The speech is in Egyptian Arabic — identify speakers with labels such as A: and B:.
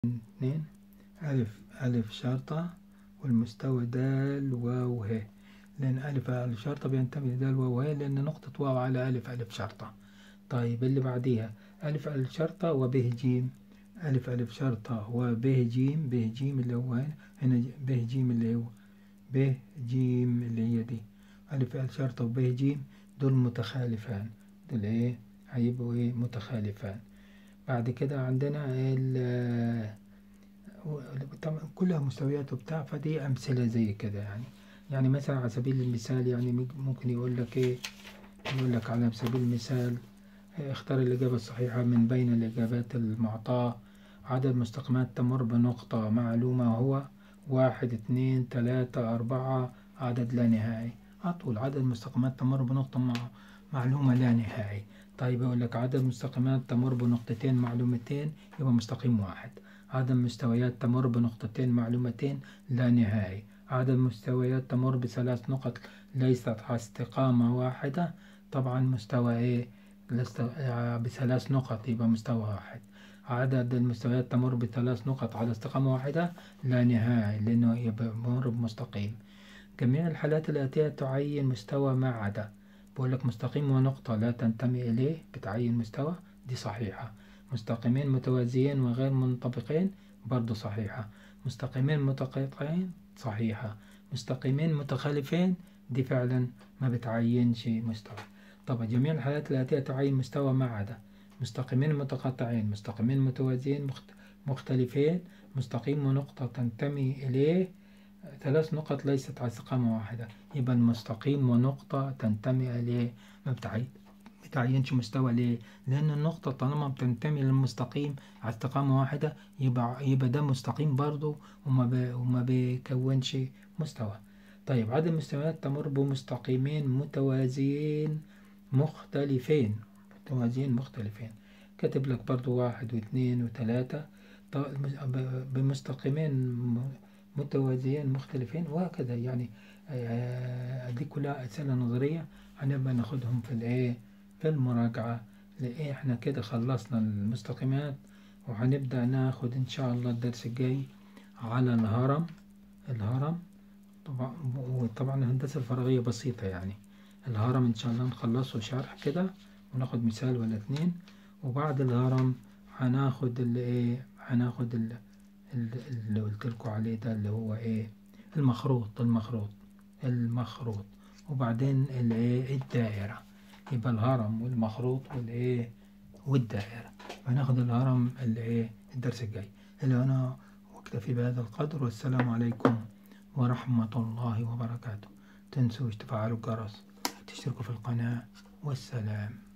A: اتنين ألف ألف شرطة والمستوى دال واو ه لأن ألف ألف شرطة بينتمي لدال واو ه لأن نقطة واو على ألف ألف شرطة طيب اللي بعديها ألف ألف شرطة وبه جيم ألف ألف شرطة وبه جيم به جيم اللي هو هنا هنا به جيم اللي هو به جيم اللي هي دي ألف ألف شرطة وبه جيم دول متخالفان دول إيه هيبقوا إيه متخالفان بعد كده عندنا ال طبعا كلها مستويات وبتاع فدي أمثلة زي كده يعني يعني مثلا على سبيل المثال يعني ممكن يقول لك إيه يقول لك على سبيل المثال اختار الإجابة الصحيحة من بين الإجابات المعطاة عدد مستقيمات تمر بنقطة معلومة هو واحد اتنين تلاتة أربعة عدد لا نهائي أطول عدد مستقيمات تمر بنقطة مع معلومة لا نهائي طيب يقول لك عدد مستقيمات تمر بنقطتين معلومتين يبقى مستقيم واحد عدد مستويات تمر بنقطتين معلومتين لا نهائي عدد مستويات تمر بثلاث نقط ليست على استقامة واحدة طبعا مستوى ايه بثلاث نقط يبقى مستوى واحد عدد المستويات تمر بثلاث نقط على استقامة واحدة لا نهائي لأنه يمر بمستقيم جميع الحالات الآتية تعين مستوى ما عدا بقول لك مستقيم ونقطة لا تنتمي إليه بتعين مستوى دي صحيحة مستقيمين متوازيين وغير منطبقين برضو صحيحة مستقيمين متقاطعين صحيحة مستقيمين متخالفين دي فعلا ما بتعينش مستوى طبعا جميع الحالات الآتية تعين مستوى ما عدا مستقيمين متقاطعين مستقيمين متوازيين مختلفين مستقيم ونقطة تنتمي إليه ثلاث نقط ليست على استقامة واحدة يبقى المستقيم ونقطة تنتمي إليه ما بتعين بتعينش مستوى ليه؟ لأن النقطة طالما بتنتمي للمستقيم على استقامة واحدة يبقى يبقى ده مستقيم برضه وما وما بيكونش مستوى. طيب عدد المستويات تمر بمستقيمين متوازيين مختلفين متوازيين مختلفين كاتب لك برضه واحد واثنين وثلاثة بمستقيمين متوازيين مختلفين وهكذا يعني دي كلها أسئلة نظرية هنبقى ناخدهم في الإيه في المراجعة لإيه إحنا كده خلصنا المستقيمات وهنبدأ ناخد إن شاء الله الدرس الجاي على الهرم الهرم طبعا وطبعا الهندسة الفراغية بسيطة يعني الهرم إن شاء الله نخلصه شرح كده وناخد مثال ولا اتنين وبعد الهرم هناخد اللي إيه هناخد اللي, اللي قلت لكم عليه ده اللي هو إيه المخروط المخروط المخروط وبعدين الايه الدائرة يبقى الهرم والمخروط والايه والدائرة هناخد الهرم الايه الدرس الجاي اللي انا واكتفي بهذا القدر والسلام عليكم ورحمة الله وبركاته تنسوش تفعلوا الجرس تشتركوا في القناة والسلام